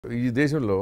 ఈ దేశంలో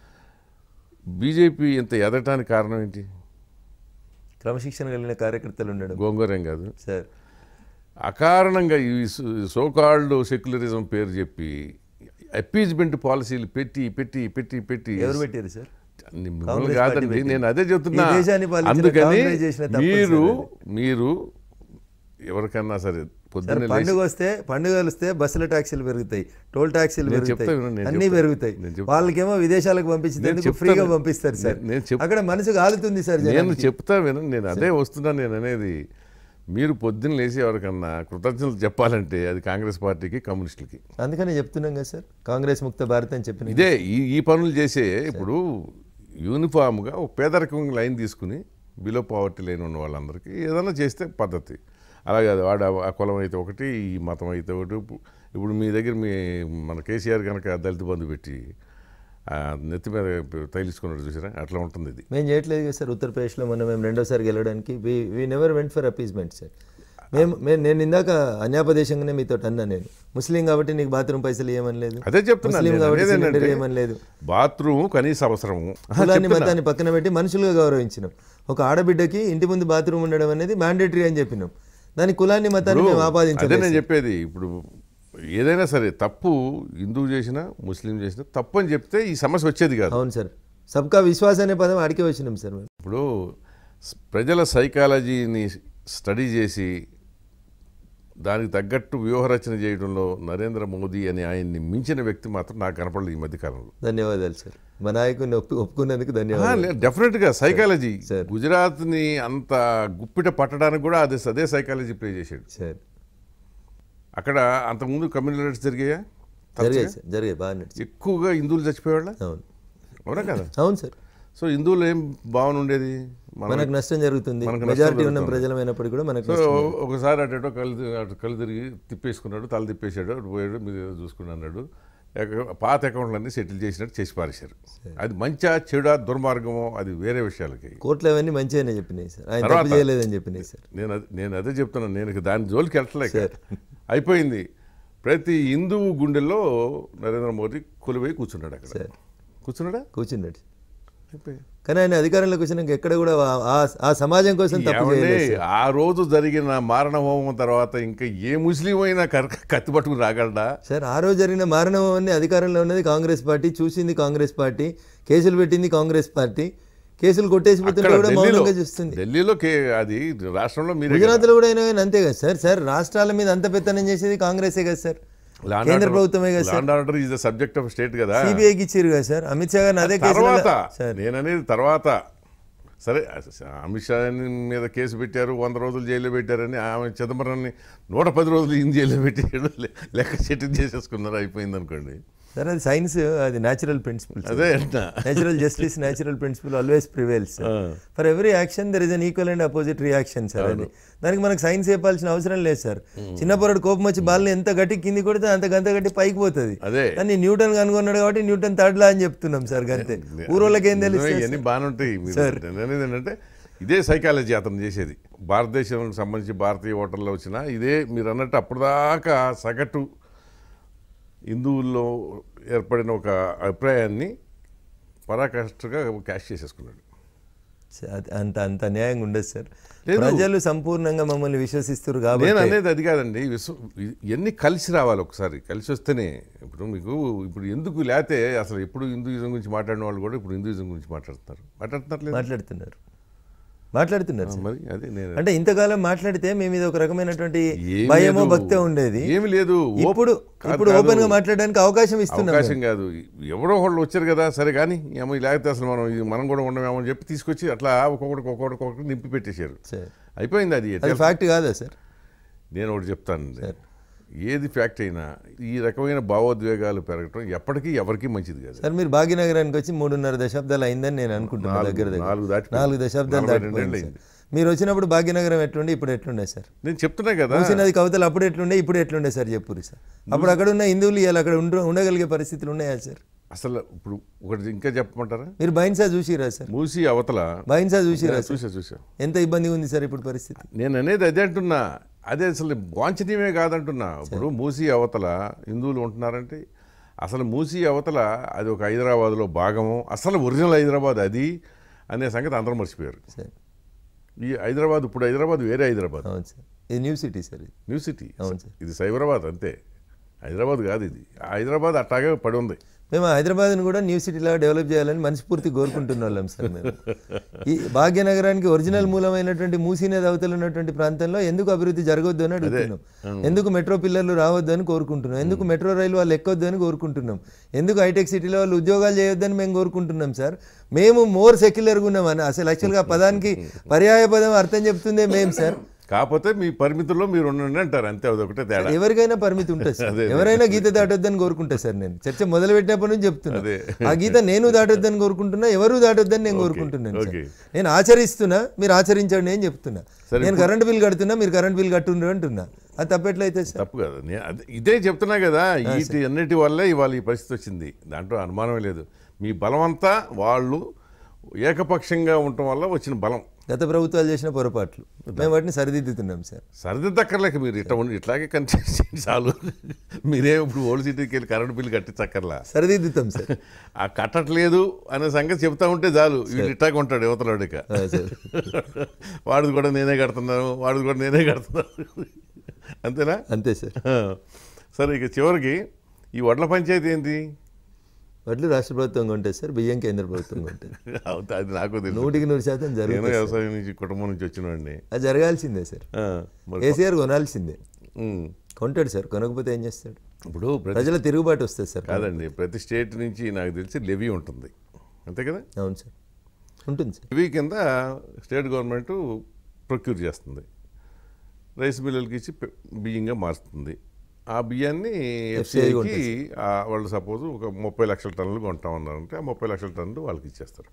బీజేపీ ఇంత ఎదగటానికి కారణం ఏంటి క్రమశిక్షణ కలిగిన కార్యకర్తలు ఉండడం గోంగూరేం కాదు సార్ అకారణంగా ఈ సోకాల్డ్ సెక్యులరిజం పేరు చెప్పి అపీజ్మెంట్ పాలసీలు పెట్టి పెట్టి పెట్టి పెట్టి ఎవరు పెట్టారు సార్ అన్ని మిమ్మల్ని కాంగ్రెస్ పార్టీ కాదండి పెట్టింది. నేను అదే చెప్తున్నా ఈ దేశాన్ని పాలించిన అందుకని కాంగ్రెస్ చేసిన తప్పని మీరు సార్ మీరు ఎవరికన్నా సరే సార్ పొద్దున్నే లేచి- పండుగ వస్తే పండుగలు వస్తే బస్సుల ట్యాక్సీలు పెరుగుతాయి టోల్ ట్యాక్సీలు నేను పెరుగుతాయి చెప్తా వినండి, నేను అన్ని చెప్తా. పెరుగుతాయి నేను చెప్తా. వాళ్ళకేమో విదేశాలకు పంపించేందుకు చెప్తాను. ఫ్రీగా పంపిస్తారు సార్ నేను- నేను చెప్- అక్కడ మనసు కాలుతుంది సార్ నేను జనానికి. చెప్తా వినండి నేను అదే వస్తున్నా నేను అనేది మీరు పొద్దున్న లేచి ఎవరికన్నా కృతజ్ఞతలు చెప్పాలంటే అది కాంగ్రెస్ పార్టీకి కమ్యూనిస్టులకి అందుకనే చెప్తున్నాం కదా సార్ కాంగ్రెస్ ముక్త భారత్ అని చెప్పిన ఇదే ఈ ఈ పనులు చేసే ఇప్పుడు యూనిఫామ్గా ఒక పేదరికం లైన్ తీసుకుని బిలో పావర్టీ లైన్ ఉన్న వాళ్ళందరికీ ఏదైనా చేస్తే పద్ధతి అలాగే అది వాడు ఆ- ఆ కులం అయితే ఒకటి ఈ మతం అయితే ఒకటి ఇప్పు- ఇప్పుడు మీ దగ్గర మీ మన కేసీఆర్ కనుక దళిత బంధు పెట్టి ఆ నెత్తి మీద తైలించుకున్నాడు చూసారా అట్లా ఉంటుంది ఇది మేము చేయట్లేదు కదా సార్ ఉత్తరప్రదేశ్లో మొన్న మేము రెండోసారి గెలవడానికి we we never went for appeasement sir మేము మేము నేను ఇందాక అన్యాపదేశంగానే మీతో అన్నా నేను ముస్లిం కాబట్టి నీకు బాత్రూమ్ పైసలు ఏమనలేదు అదే చెప్తున్నా ముస్లిం నేను కాబట్టి అనేది సిలిండర్ ఏంటంటే ఏమనలేదు బాత్రూమ్ కనీస అవసరము కులాన్ని మతాన్ని పక్కన పెట్టి మనుషులుగా గౌరవించినాం ఒక ఆడబిడ్డకి ఇంటి ముందు బాత్రూమ్ ఉండడం అనేది మ్యాండేటరీ అని చెప్పినాం దాని కులాన్ని మతాన్ని మేము అదే ఆపాదించలేదు నేను చెప్పేది ఇప్పుడు ఏదైనా సరే తప్పు హిందువు చేసినా ముస్లిం చేసినా తప్పు అని చెప్తే ఈ సమస్య వచ్చేది కాదు అవును సార్ సబ్కా విశ్వాస్ అనే పదం అడిగి వచ్చినాం సార్ మేము ఇప్పుడు స్- ప్రజల సైకాలజీని స్టడీ చేసి దానికి తగ్గట్టు వ్యూహరచన చేయడంలో నరేంద్ర మోదీ అని ఆయన్ని మించిన వ్యక్తి మాత్రం నాకు కనపడలేదు ఈ మధ్య కాలంలో ధన్యవాదాలు సార్ మా నాయకుడిని ఒప్పు ఒప్పుకున్నందుకు ధన్యవాదాలు డెఫినెట్గా సైకాలజీ సార్. గుజరాత్ని అంత గుప్పిట పట్టడానికి కూడా అదే అదే సైకాలజీ ప్లే చేశాడు సార్ అక్కడ అంతకుముందు కమ్యూనిటీస్ జరిగాయా జరిగాయి సార్ జరిగాయి బాగా నడిచి ఎక్కువగా హిందువులు చచ్చిపోయేవాళ్ళ అవును అవునా కదా అవును సార్ సో హిందువులు ఏం భావన ఉండేది మన మనకు నష్టం జరుగుతుంది మనకు నష్టం మెజారిటీ ఉన్న జరుగుతుంది. ప్రజలమైనప్పటికీ కూడా మనకు సో నష్టం ఒకసారి అటేటో కళ్ళు తి- అటు కళ్ళు తిరిగి తిప్పేసుకున్నాడు తల తిప్పేశాడు అటు పోయాడు మీరు చూసుకుని అన్నాడు ఎక- పాత అకౌంట్లన్నీ సెటిల్ చేసినట్టు చేసి పారేశారు అది మంచా చెడా దుర్మార్గమో అది వేరే విషయాలకి కోర్టులు అవన్నీ మంచిగానే చెప్పినాయి సార్ ఆయన తర్వాత- తప్పు చేయలేదని చెప్పినాయి సార్ నేను అది నేను అదే చెప్తున్నాను నేను ఇక దాని జోలికి వెళ్ళలేక అయిపోయింది ప్రతి హిందువు గుండెల్లో నరేంద్ర మోదీ కొలువై కూర్చున్నాడు అక్కడ సార్ కూర్చున్నాడా కూర్చున్నాడు అయిపోయింది కానీ ఆయన అధికారంలోకి వచ్చినాక ఎక్కడ కూడా ఆ- ఆ- ఆ సమాజం కోసం తప్పు ఏమండి, చేయలేదు సార్. ఆ రోజు జరిగిన మారణ హోమం తర్వాత ఇంకా ఏ ముస్లిం అయినా కర్- కత్తి పట్టుకుని రాగలడా సార్ ఆ రోజు జరిగిన మారణం అన్ని అధికారంలో ఉన్నది కాంగ్రెస్ పార్టీ చూసింది కాంగ్రెస్ పార్టీ కేసులు పెట్టింది కాంగ్రెస్ పార్టీ కేసులు కొట్టేసిపోతుంటే అక్కడ కూడా ఢిల్లీలో మౌనంగా చూస్తుంది ఢిల్లీలో కే అది రాష్ట్రంలో మీరు గుజరాత్లో కూడా అయినా కానీ అంతే కదా సార్ సార్ రాష్ట్రాల మీద అంత పెత్తనం చేసేది కాంగ్రెసే కదా సార్ కేంద్ర ప్రభుత్వమే కదా sir land order is the subject of state కదా సిబిఐకి ఇచ్చారు కదా సార్ అమిత్ షా గారిని అదే కేసులో తర్వాత సార్ నేననేది తర్వాత సరే అమిత్ షా మీద కేసు పెట్టారు వంద రోజులు జైల్లో పెట్టారని ఆమె చిదంబరాన్ని నూట పది రోజులు ఈయన జైల్లో పెట్టాడు లె- లెక్క సెటిల్ చేసేసుకున్నారు అయిపోయింది అనుకోండి సార్ అది సైన్స్ అది న్యాచురల్ ప్రిన్సిపల్ అదే అంటున్నా natural justice natural principle always prevails for every action there is an equal and opposite reaction sir అది దానికి మనకు సైన్స్ చెప్పాల్సిన అవసరం లేదు సార్ చిన్న పొరడు కోపం వచ్చి బాల్ని ఎంత గట్టి కింది కొడితే అంత గంత గట్టి పైకి పోతుంది అదే కానీ న్యూటన్ కనుగొన్నాడు కాబట్టి న్యూటన్ థర్డ్ లా అని చెప్తున్నాం సార్ గంతే ఊరోళ్ళకి ఏం తెలుసు నిజమే, ఇవన్నీ బాగానే ఉంటాయి మీరు నేను అనేది ఏంటంటే ఇదే సైకాలజీ అతను చేసేది భారతదేశానికి సంబంధించి భారతీయ ఓటర్లు వచ్చినా ఇదే మీరు అన్నట్టు అప్పటిదాకా సగటు హిందువుల్లో ఏర్పడిన ఒక అభిప్రాయాన్ని పరాకాష్ఠగా క్యాష్ చేసేసుకున్నాడు అది అంత అంత న్యాయంగా ఉండదు సార్ లేదు. ప్రజలు సంపూర్ణంగా మమ్మల్ని విశ్వసిస్తారు నేను కాబట్టి అనేది అది కాదండి విశ్వ ఇవన్నీ కలిసి రావాలి ఒకసారి కలిసి వస్తేనే ఇప్పుడు మీకు ఇప్పుడు ఎందుకు లేతే అసలు ఎప్పుడు హిందూయిజం గురించి మాట్లాడిన వాళ్ళు కూడా ఇప్పుడు హిందూయిజం గురించి మాట్లాడుతున్నారు మాట్లాడుతున్నారు లేదు మాట్లాడుతున్నారు మాట్లాడుతున్నారు సార్ మరి అదే నేను అంటే ఇంతకాలం మాట్లాడితే మేము ఇది ఒక రకమైనటువంటి ఏమీ భయమో లేదు. భక్తే ఉండేది ఏమి లేదు ఓప్- ఇప్పుడు కాదు, ఇప్పుడు కాదు. ఓపెన్ గా మాట్లాడడానికి అవకాశం ఇస్తున్నాం అవకాశం కాదు ఎవరో ఒకళ్ళు వచ్చారు కదా సరే కానీ ఏమో లేకపోతే అసలు మనం ఇది మనం కూడా ఉండమేమో అని చెప్పి తీసుకొచ్చి అట్లా ఒక్కొక్కడికి ఒక్కొక్కడికి ఒక్కొక్కటి నింపి పెట్టేశారు సార్ అయిపోయింది అది అది ఫ్యాక్ట్ కాదా సార్ నేను ఒకటి చెప్తాను ఏది ఫ్యాక్ట్ అయినా ఈ రకమైన భావోద్వేగాలు పెరగటం ఎప్పటికీ ఎవరికీ మంచిది కాదు సార్ మీరు భాగ్యనగరానికి వచ్చి మూడున్నర దశాబ్దాలు అయిందని నేను అనుకుంటున్నాను నాలుగు- దగ్గర దగ్గర నాలుగు దాటిపోయింది. నాలుగు దశాబ్దాలు నలభై దాటిపోయింది రెండేళ్ళు సార్. మీరు వచ్చినప్పుడు భాగ్యనగరం ఎట్లుండే ఇప్పుడు ఎట్లుండే సార్ నేను చెప్తున్నా కదా మూసినది కవితలు అప్పుడు ఎట్లుండే ఇప్పుడు ఎట్లుండే సార్ చెప్పురు సార్ అప్పుడు అక్కడ ఉన్న హిందువులు ఇవాళ అక్కడ ఉండ ఉండగలిగే పరిస్థితులు ఉన్నాయా సార్ అసలు ఇప్పుడు ఒకటి ఇంకా చెప్పమంటారా మీరు బైన్సా చూసిరా సార్ మూసి అవతల బైన్సా చూసిరా సార్ చూసా చూసా ఎంత ఇబ్బందిగా ఉంది సార్ ఇప్పుడు పరిస్థితి నేను అనేది అదే అంటున్నా అదే అసలు వాంఛనీయమే కాదంటున్నా ఇప్పుడు మూసి అవతల హిందువులు ఉంటున్నారంటే అసలు మూసి అవతల అది ఒక హైదరాబాద్లో భాగము అసలు ఒరిజినల్ హైదరాబాద్ అది అనే సంగతి అందరూ మర్చిపోయారు సార్ ఈ హైదరాబాద్ ఇప్పుడు హైదరాబాద్ వేరే హైదరాబాద్ అవును సార్ ఇది న్యూ సిటీ సార్ ఇది న్యూ సిటీ అవును సార్. ఇది సైబరాబాద్ అంతే హైదరాబాద్ కాదు ఇది ఆ హైదరాబాద్ అట్టాగే పడి ఉంది మేము హైదరాబాద్ని కూడా న్యూ సిటీలాగా డెవలప్ చేయాలని మనస్ఫూర్తి కోరుకుంటున్న వాళ్ళం సార్ మేము ఈ భాగ్యనగరానికి ఒరిజినల్ మూలమైనటువంటి మూసీ నది అవతల ఉన్నటువంటి ప్రాంతంలో ఎందుకు అభివృద్ధి జరగొద్దు అని అడుగుతున్నాం ఎందుకు మెట్రో పిల్లర్లు రావద్దు అని కోరుకుంటున్నాం ఎందుకు మెట్రో రైలు వాళ్ళు ఎక్కొద్దు అని కోరుకుంటున్నాం ఎందుకు హైటెక్ సిటీలో వాళ్ళు ఉద్యోగాలు చేయొద్దని మేము కోరుకుంటున్నాం సార్ మేము మోర్ సెక్యులర్గా ఉన్నామని అసలు యాక్చువల్గా ఆ పదానికి పర్యాయ పదం అర్థం చెప్తుందే మేము సార్ కాకపోతే మీ పరిమితుల్లో మీరు ఉండండి అంటారు అంతే అదొకటే తేడా ఎవరికైనా పరిమితి ఉంటుంది సార్ ఎవరైనా గీత దాటొద్దని కోరుకుంటా సార్ నేను చర్చ మొదలు పెట్టినప్పటి నుంచి చెప్తున్నా అదే. ఆ గీత నేను దాటొద్దని కోరుకుంటున్నా ఎవరు దాటొద్దని నేను కోరుకుంటున్నాను సార్. ఓకే. నేను ఆచరిస్తున్నా మీరు ఆచరించండి అని చెప్తున్నా నేను కరెంట్ బిల్ కడుతున్నా మీరు కరెంట్ బిల్ కట్టుండ్రు అంటున్నా అది తప్పెట్లయితే సార్ తప్పు కదా నే- అదే- ఇదే చెప్తున్నా కదా వీటి అన్నిటి వల్లే ఇవాళ ఈ పరిస్థితి వచ్చింది దాంట్లో అనుమానమే లేదు మీ బలం అంతా వాళ్ళు ఏకపక్షంగా ఉండటం వల్ల వచ్చిన బలం గత ప్రభుత్వాలు చేసిన పొరపాట్లు మేము వాటిని సరిదిద్దుతున్నాం సార్ సరిదిద్దక్కర్లేక మీరు ఇట్లా ఉండి ఇట్లాగే కంటిన్యూ చేయండి చాలు మీరేం ఇప్పుడు ఓల్డ్ సిటీకి వెళ్ళి కరెంట్ బిల్ కట్టించక్కర్లా సరిదిద్దుతాం సార్ ఆ కట్టట్లేదు అనే సంగతి చెప్తా ఉంటే చాలు వీడు ఇట్టాగే ఉంటాడు యువతలోడు ఇక ఆ, సార్ వాడిది కూడా నేనే కడుతున్నాను వాడిది కూడా నేనే కడుతున్నాను అంతేనా అంతే సార్ ఆ. సరే ఇక చివరికి ఈ వడ్ల పంచాయతీ ఏంటి వడ్లు రాష్ట్ర ప్రభుత్వం కొంటాయి సార్ బియ్యం కేంద్ర ప్రభుత్వం కొంటాయి అవుతా అది నాకు తెలుసు నూటికి నూరు శాతం నేను జరుగుతుంది వ్యవసాయం నుంచి కుటుంబం నుంచి వచ్చినవాడిని అది జరగాల్సిందే సార్ ఆ, మరి కేసీఆర్ కొనాల్సిందే ఉమ్. కొంటాడు సార్ కొనకపోతే ఏం చేస్తాడు ఇప్పుడు ప్రతి ప్రజల తిరుగుబాటు వస్తుంది సార్ కాదండి ప్రతి స్టేట్ నుంచి నాకు తెలిసి లెవీ ఉంటుంది అంతే కదా అవును సార్ ఉంటుంది సార్ లెవీ కింద స్టేట్ గవర్నమెంట్ ప్రొక్యూర్ చేస్తుంది రైస్ మిల్లులకి ఇచ్చి పె- బియ్యంగా మారుస్తుంది ఆ బియ్యాన్ని ఎఫ్సిఐకి వాళ్ళు సపోజ్ ఒక ముప్పై లక్షల టన్నులు కొంటామన్నారంటే ఆ ముప్పై లక్షల టన్నులు వాళ్ళకి ఇచ్చేస్తారు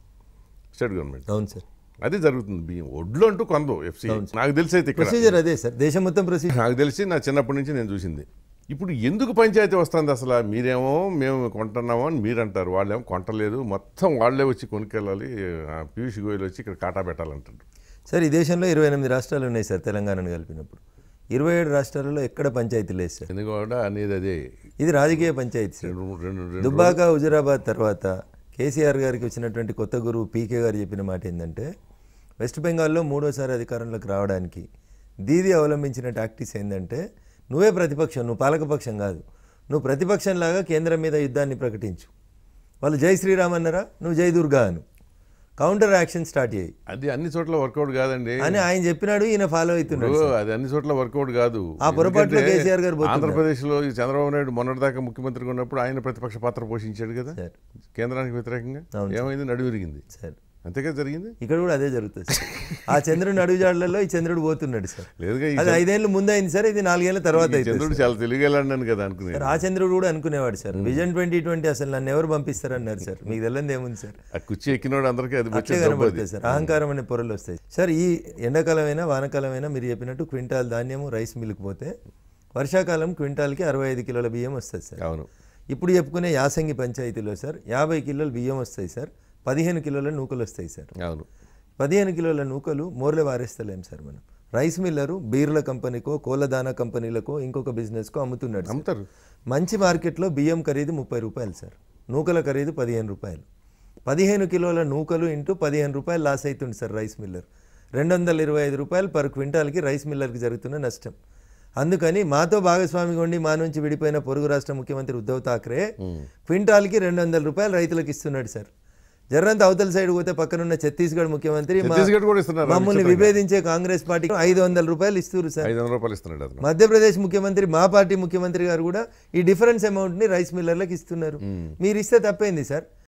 స్టేట్ గవర్నమెంట్ అవును సార్ అది జరుగుతుంది బియ్యం ఒడ్లు అంటూ కొందో ఎఫ్సి నాకు తెలిసి అయితే ఇక్కడ ప్రొసీజర్ అదే సార్ దేశం మొత్తం ప్రొసీజర్ నాకు తెలిసి నా చిన్నప్పటి నుంచి నేను చూసింది ఇప్పుడు ఎందుకు పంచాయతీ వస్తుంది అసలు మీరేమో మేము కొంటున్నామో అని మీరు అంటారు వాళ్ళేమో కొంటలేదు మొత్తం వాళ్ళే వచ్చి కొనుక్కెళ్ళాలి ఆ పీయూష్ గోయల్ వచ్చి ఇక్కడ కాటా పెట్టాలంటారు సార్ ఈ దేశంలో ఇరవై ఎనిమిది రాష్ట్రాలు ఉన్నాయి సార్ తెలంగాణను కలిపినప్పుడు ఇరవై ఏడు రాష్ట్రాలలో ఎక్కడ పంచాయతీ లేదు సార్ ఎందుకంటే అనేది అదే ఇది రాజకీయ పంచాయతీ సార్ రెండు రెండు రెండు దుబ్బాక హుజురాబాద్ తర్వాత కేసీఆర్ గారికి వచ్చినటువంటి కొత్త గురువు పీకే గారు చెప్పిన మాట ఏంటంటే వెస్ట్ బెంగాల్లో మూడోసారి అధికారంలోకి రావడానికి దీది అవలంబించిన టాక్టిక్స్ ఏంటంటే నువ్వే ప్రతిపక్షం నువ్వు పాలకపక్షం కాదు నువ్వు ప్రతిపక్షంలాగా కేంద్రం మీద యుద్ధాన్ని ప్రకటించు వాళ్ళు జై శ్రీరామ్ అన్నారా నువ్వు జై దుర్గా అను కౌంటర్ యాక్షన్ స్టార్ట్ చేయి అది అన్ని చోట్ల వర్కౌట్ కాదండి అని ఆయన చెప్పినాడు ఈయన ఫాలో అవుతున్నాడు ఇప్పుడు అది అన్ని చోట్ల వర్కౌట్ కాదు ఆ పొరపాట్లో ఎందుకంటే కేసీఆర్ గారు పోతున్నారు. ఆంధ్రప్రదేశ్లో ఈ చంద్రబాబు నాయుడు మొన్నటిదాకా ముఖ్యమంత్రిగా ఉన్నప్పుడు ఆయన ప్రతిపక్ష పాత్ర పోషించాడు కదా సార్ కేంద్రానికి వ్యతిరేకంగా అవును. ఏమైంది నడువు విరిగింది సార్ అంతేగా జరిగింది ఇక్కడ కూడా అదే జరుగుతుంది సార్ ఆ చంద్రుడి అడుగుజాడలలో ఈ చంద్రుడు పోతున్నాడు సార్ లేదుగా ఈ అది ఐదేళ్ళు ముందు అయింది సార్ ఇది నాలుగేళ్ల తర్వాత ఈ అవుతుంది చంద్రుడు చాలా తెలియగలన్నాను కదా అనుకునేది సార్ ఆ చంద్రుడు కూడా అనుకునేవాడు సార్ విజన్ ట్వంటీ ట్వంటీ అసలు నన్ను ఎవరు పంపిస్తారన్నారు సార్ మీకు తెలియదు ఏముంది సార్ ఆ కుర్చీ ఎక్కినోడు అందరికీ అది అట్లే వచ్చే జబ్బు అది కనబడుతుంది సార్ అహంకారం అనే పొరలు వస్తాయి సార్ ఈ ఎండాకాలమైనా వానకాలమైనా మీరు చెప్పినట్టు క్వింటాల్ ధాన్యము రైస్ మిల్క్ పోతే వర్షాకాలం క్వింటాల్కి అరవై ఐదు కిలోల బియ్యం వస్తుంది సార్ అవును ఇప్పుడు చెప్పుకునే యాసంగి పంచాయతీలో సార్ యాభై కిలోల బియ్యం వస్తాయి సార్ పదిహేను కిలోల నూకలు వస్తాయి సార్ అవును పదిహేను కిలోల నూకలు మోర్లే వారేస్తలేం సార్ మనం రైస్ మిల్లరు బీర్ల కంపెనీకో కోళ్ళదానా కంపెనీలకో ఇంకొక బిజినెస్కో అమ్ముతున్నాడు సార్. అమ్ముతారు మంచి మార్కెట్లో బియ్యం ఖరీదు ముప్పై రూపాయలు సార్ నూకల ఖరీదు పదిహేను రూపాయలు పదిహేను కిలోల నూకలు ఇంటూ పదిహేను రూపాయలు లాస్ అవుతుంది సార్ రైస్ మిల్లర్ రెండు వందల ఇరవై ఐదు రూపాయలు పర్ క్వింటాల్కి రైస్ మిల్లర్కి జరుగుతున్న నష్టం అందుకని మాతో భాగస్వామిగా ఉండి మా నుంచి విడిపోయిన పొరుగు రాష్ట్ర ముఖ్యమంత్రి ఉద్ధవ్ ఠాక్రే క్వింటాల్కి రెండు వందల రూపాయలు రైతులకు ఇస్తున్నాడు సార్ జర్రంత అవతల సైడ్ పోతే పక్కనున్న ఛత్తీస్గఢ్ ముఖ్యమంత్రి మా- ఛత్తీస్గఢ్ కూడా ఇస్తున్నారు మమ్మల్ని విభేదించే కాంగ్రెస్ పార్టీకి ఐదు వందల రూపాయలు ఇస్తున్నారు సార్ ఐదు వందల రూపాయలు ఇస్తున్నాడు అతను మధ్యప్రదేశ్ ముఖ్యమంత్రి మా పార్టీ ముఖ్యమంత్రి గారు కూడా ఈ డిఫరెన్స్ అమౌంట్ ని రైస్ మిల్లర్లకు ఇస్తున్నారు మీరు ఇస్తే తప్పైంది సార్